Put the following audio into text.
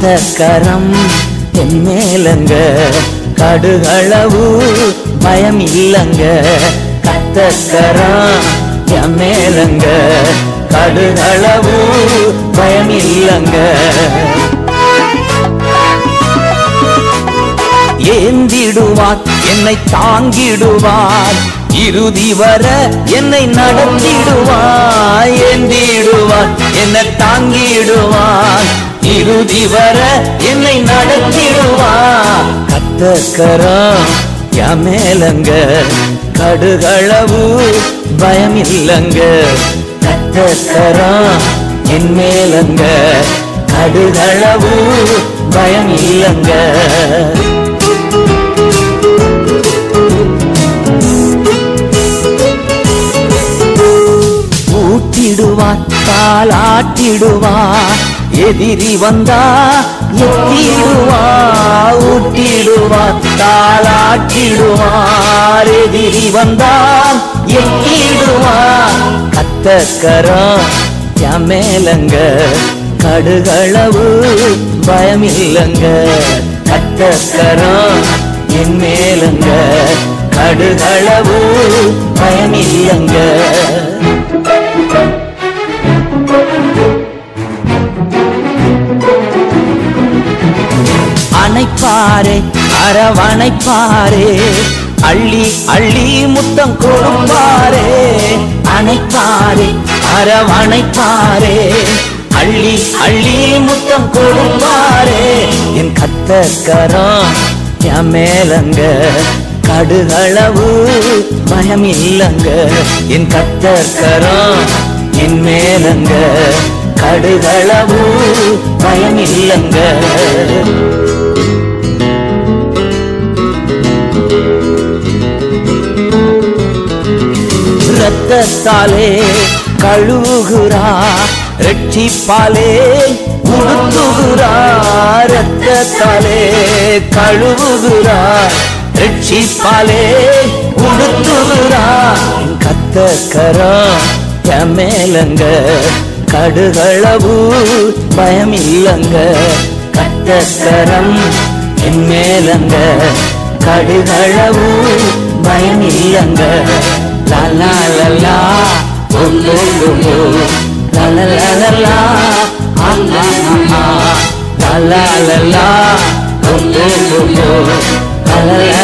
கத்தக்கரம் என் மேலங்க கடுகளவு பயம் இல்லங்க கத்தக்கரம் என் மேலங்க கடுகளவு பயம் இல்லங்க ஏந்திடுவார் என்னை தாங்கிடுவார் இறுதி வர என்னை நடத்திடுவார் ஏந்திடுவார் என்னை தாங்கிடுவார் இறுதி வர என்னை நடத்திடுவார் கத்தக்கரம் மேலங்க கடுகளவு பயம் இல்லங்க கத்தக்கரம் என் மேலங்க கடுகளவு பயம் இல்லங்க ஊட்டிடுவார் தாளாட்டிடுவார் எதிரி வந்தா எத்திடுவார் ஊட்டிடுவார் தாளாட்டிடுவார் எதிரி வந்தால் எத்திடுவார் கத்தக்கரம் என் மேலங்க கடுகளவு பயமில்லைங்க கத்தக்கரம் என் மேலங்க கடுகளவு பயமில்லைங்க அணைப்பாரே அரவணைப்பாரே அள்ளி அள்ளி முத்தம் கொடுப்பாரே அணைப்பாரே அரவணைப்பாரே அள்ளி அள்ளி முத்தம் கொடுப்பாரே என் கத்தக்கரம் என் மேலங்க கடுகளவு பயம் இல்லங்க என் கத்தக்கரம் என் மேலங்க கடுகளவு பயம் இல்லங்க ரத்தத்தாலே கழுவுகிறா ரட்சிப்பாலே உடுத்துகிறா ரத்தத்தாலே கழுவுகிறா ரட்சிப்பாலே உடுத்துகிறா கத்தக்கரம் என் மேலங்க கடுகளவு பயம் இல்லங்க கத்தக்கரம் என் மேலங்க கடுகளவு பயம் இல்லங்க லா லா லா லா ஓ லோ லோ லோ லா லா லா லா லா ஆ ஆ ஆ ஆ லா லா லா லா ஓ லோ லோ லோ லா லா லா